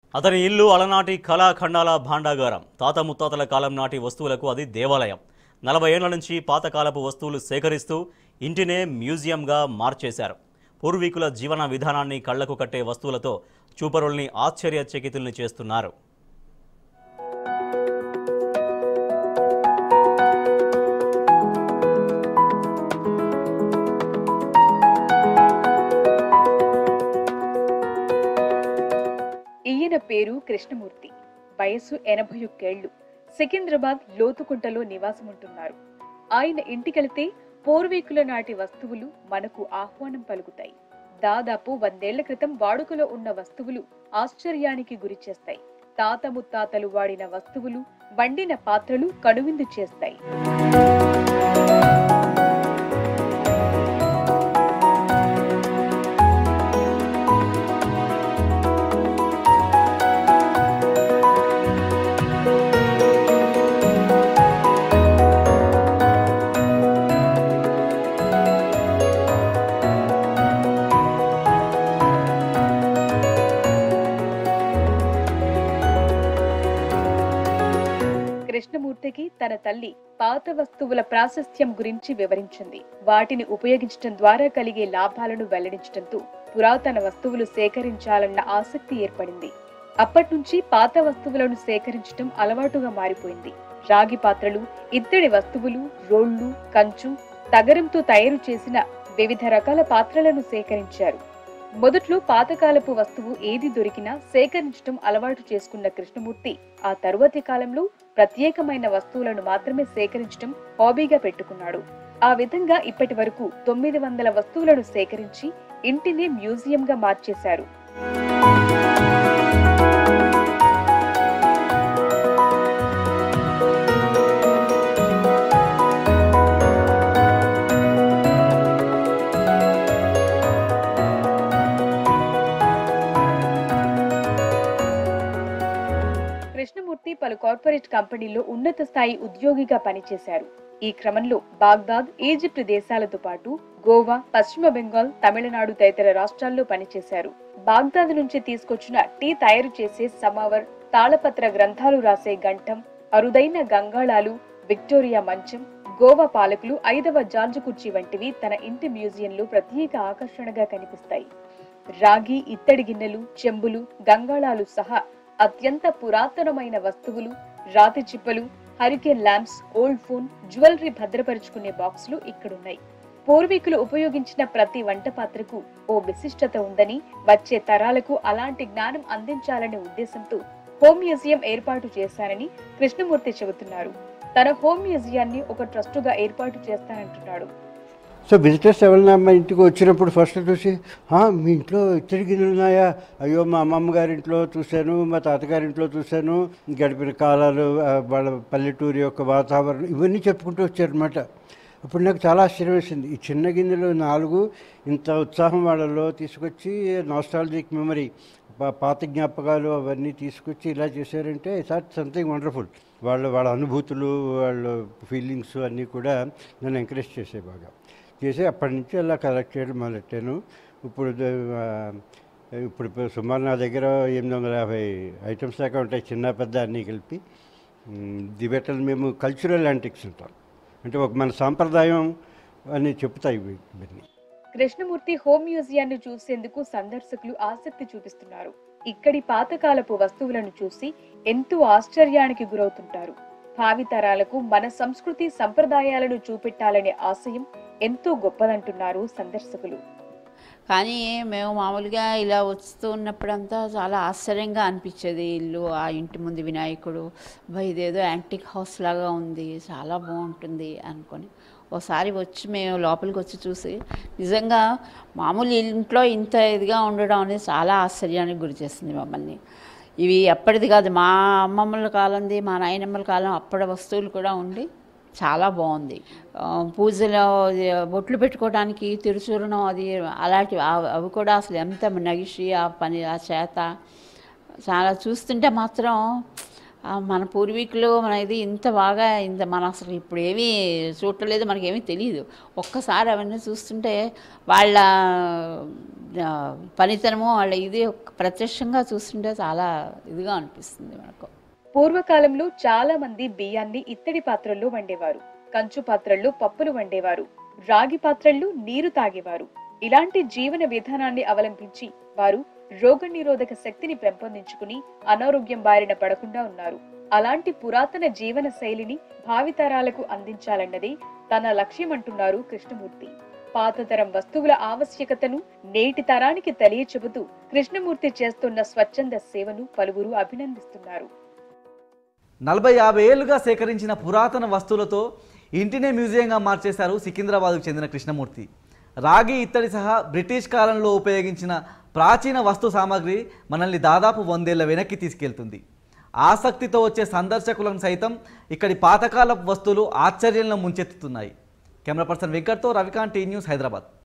అతని ఇల్లు అలనాటి కళాఖండాల భాండాగారం తాత ముత్తాతల కాలం నాటి వస్తువులకు అది దేవాలయం నలభై ఏళ్ల నుంచి పాతకాలపు వస్తువులు సేకరిస్తూ ఇంటినే మ్యూజియంగా మార్చేశారు పూర్వీకుల జీవన విధానాన్ని కళ్లకు కట్టే వస్తువులతో చూపరుల్ని ఆశ్చర్యచకితుల్ని చేస్తున్నారు ఈయన పేరు కృష్ణమూర్తి వయస్సు ఎనభై ఒక్కేళ్లు సికింద్రాబాద్ లోతుకుంటలో నివాసముంటున్నారు ఆయన ఇంటికెళితే పూర్వీకుల నాటి వస్తువులు మనకు ఆహ్వానం పలుకుతాయి దాదాపు వందేళ్ల క్రితం వాడుకలో ఉన్న వస్తువులు ఆశ్చర్యానికి గురి చేస్తాయి తాత ముత్తాతలు వాడిన వస్తువులు వండిన పాత్రలు కనువిందు చేస్తాయి కృష్ణమూర్తికి తన తల్లి పాత వస్తువుల ప్రాశస్త్యం గురించి వివరించింది వాటిని ఉపయోగించడం ద్వారా కలిగే లాభాలను వెల్లడించడంతో పురాతన వస్తువులు సేకరించాలన్న ఆసక్తి ఏర్పడింది అప్పటి నుంచి పాత వస్తువులను సేకరించడం అలవాటుగా మారిపోయింది రాగి పాత్రలు ఇత్తడి వస్తువులు రోళ్లు కంచు తగరంతో తయారు చేసిన వివిధ రకాల పాత్రలను సేకరించారు మొదట్లో పాతకాలపు వస్తువు ఏది దొరికినా సేకరించడం అలవాటు చేసుకున్న కృష్ణమూర్తి ఆ తరువాతి కాలంలో ప్రత్యేకమైన వస్తువులను మాత్రమే సేకరించడం హాబీగా పెట్టుకున్నాడు ఆ విధంగా ఇప్పటి వరకు తొమ్మిది వందల వస్తువులను సేకరించి ఇంటిని మ్యూజియంగా మార్చేశారు కృష్ణమూర్తి పలు కార్పొరేట్ కంపెనీల్లో ఉన్నత స్థాయి ఉద్యోగిగా పనిచేశారు ఈ క్రమంలో బాగ్దాద్ ఈజిప్ట్ దేశాలతో పాటు గోవా పశ్చిమ బెంగాల్ తమిళనాడు తదితర రాష్ట్రాల్లో పనిచేశారు బాగ్దాద్ నుంచి తీసుకొచ్చిన టీ తయారు చేసే సమావర్ తాళపత్ర గ్రంథాలు రాసే గంటం అరుదైన గంగాళాలు విక్టోరియా మంచం గోవా పాలకులు ఐదవ జార్జ్ కుర్చీ వంటివి తన ఇంటి మ్యూజియంలో ప్రత్యేక ఆకర్షణగా కనిపిస్తాయి రాగి ఇత్తడి గిన్నెలు చెంబులు గంగాళాలు సహా అత్యంత పురాతనమైన వస్తువులు రాతి చిప్పలు hurricane lamps old phone jewellery భద్రపరుచుకునే బాక్సులు ఇక్కడున్నాయి పూర్వీకులు ఉపయోగించిన ప్రతి వంట పాత్రకు ఓ విశిష్టత ఉందని వచ్చే తరాలకు అలాంటి జ్ఞానం అందించాలనే ఉద్దేశంతో హోమ్ మ్యూజియం ఏర్పాటు చేశానని కృష్ణమూర్తి చెబుతున్నారు తన హోమ్ మ్యూజియాన్ని ఒక ట్రస్టుగా ఏర్పాటు చేస్తానంటున్నాడు సో విజిటర్స్ ఎవరైనా మా ఇంటికి వచ్చినప్పుడు ఫస్ట్ చూసి "ఆ, మీ ఇంట్లో ఇత్తడి గిన్నెలు ఉన్నాయా అయ్యో మా అమ్మమ్మ గారి ఇంట్లో చూశాను మా తాతగారి ఇంట్లో చూశాను గడిపిన కాలాలు ఆ, వాళ్ళ పల్లెటూరు యొక్క వాతావరణం ఇవన్నీ చెప్పుకుంటూ వచ్చారనమాట అప్పుడు నాకు చాలా ఆశ్చర్యం వేసింది ఈ చిన్న గిన్నెలు నాలుగు ఇంత ఉత్సాహం వాళ్ళలో తీసుకొచ్చి నాస్టాలజిక్ మెమరీ పాత జ్ఞాపకాలు అవన్నీ తీసుకొచ్చి ఇలా చేశారంటే ఇట్స్ సంథింగ్ వండర్ఫుల్ వాళ్ళ వాళ్ళ అనుభూతులు వాళ్ళ ఫీలింగ్స్ అన్నీ కూడా నన్ను ఎంకరేజ్ చేసే బాగా చేసి అప్పటి నుంచి అలా కలెక్ట్ చేయడం మొదలెట్టాను ఇప్పుడు ద- ఆ, ఇప్పుడు ఇప్పుడు సుమారు నా దగ్గర ఎనిమిది వందల యాభై ఐటమ్స్ దాకా ఉంటాయి చిన్న పెద్ద అన్నీ కలిపి మ్, దివేటలు మేము కల్చరల్ యాంటిక్స్ ఉంటాం అంటే ఒక మన సాంప్రదాయం అని చెప్తాయి ఇవి ఇవన్నీ కృష్ణమూర్తి హోమ్ మ్యూజియాన్ని చూసేందుకు సందర్శకులు ఆసక్తి చూపిస్తున్నారు ఇక్కడి పాతకాలపు వస్తువులను చూసి ఎంతో ఆశ్చర్యానికి గురవుతుంటారు భావితరాలకు మన సంస్కృతి సంప్రదాయాలను చూపెట్టాలనే ఆశయం ఎంతో గొప్పదంటున్నారు సందర్శకులు కానీ మేము మామూలుగా ఇలా వస్తూ ఉన్నప్పుడంతా చాలా ఆశ్చర్యంగా అనిపించేది ఇల్లు ఆ ఇంటి ముందు వినాయకుడు "అబ్బా, ఇదేదో యాంటిక్ హౌస్ లాగా ఉంది చాలా బాగుంటుంది అనుకొని ఒకసారి వచ్చి మేము లోపలికి వచ్చి చూసి నిజంగా మామూలు ఇంట్లో ఇంత ఇదిగా ఉండడం అనేది చాలా ఆశ్చర్యానికి గురి చేస్తుంది మమ్మల్ని ఇవి ఎప్పటిది కాదు మా అమ్మమ్మల కాలంది మా నాయనమ్మల కాలం అప్పటి వస్తువులు కూడా ఉండి చాలా బాగుంది ఆ, పూజలో ఇది బొట్లు పెట్టుకోవడానికి తిరుచూర్ణం అది అలాంటివి అవి- అవి కూడా అసలు ఎంత నగిషి ఆ పని ఆ చేత చాలా చూస్తుంటే మాత్రం ఆ మన పూర్వీకులు మన ఇది ఇంత బాగా ఇంత మన అసలు ఇప్పుడు ఏమీ చూడలేదు మనకేమీ తెలియదు ఒక్కసారి అవన్నీ చూస్తుంటే వాళ్ళ ఆ, పనితనము వాళ్ళ ఇది ఒక్క- ప్రత్యక్షంగా చూస్తుంటే చాలా ఇదిగా అనిపిస్తుంది మనకు పూర్వకాలంలో చాలా మంది బియ్యాన్ని ఇత్తడి పాత్రల్లో వండేవారు కంచు పాత్రల్లో పప్పులు వండేవారు రాగి పాత్రల్లో నీరు తాగేవారు ఇలాంటి జీవన విధానాన్ని అవలంబించి వారు రోగనిరోధక శక్తిని పెంపొందించుకుని అనారోగ్యం బారిన పడకుండా ఉన్నారు అలాంటి పురాతన జీవన శైలిని భావితరాలకు అందించాలన్నదే తన లక్ష్యమంటున్నారు కృష్ణమూర్తి పాతతరం వస్తువుల ఆవశ్యకతను నేటి తరానికి తెలియచెబుతూ కృష్ణమూర్తి చేస్తున్న స్వచ్ఛంద సేవను పలువురు అభినందిస్తున్నారు నలభై యాభై ఏళ్ళుగా సేకరించిన పురాతన వస్తువులతో ఇంటినే మ్యూజియంగా మార్చేశారు సికింద్రాబాద్కు చెందిన కృష్ణమూర్తి రాగి ఇత్తడి సహా బ్రిటిష్ కాలంలో ఉపయోగించిన ప్రాచీన వస్తు సామాగ్రి మనల్ని దాదాపు వందేళ్ల వెనక్కి తీసుకెళ్తుంది ఆసక్తితో వచ్చే సందర్శకులను సైతం ఇక్కడి పాతకాలపు వస్తువులు ఆశ్చర్యంలో ముంచెత్తుతున్నాయి కెమెరా పర్సన్ వెంకట్తో రవికాంత్ టీ న్యూస్ హైదరాబాద్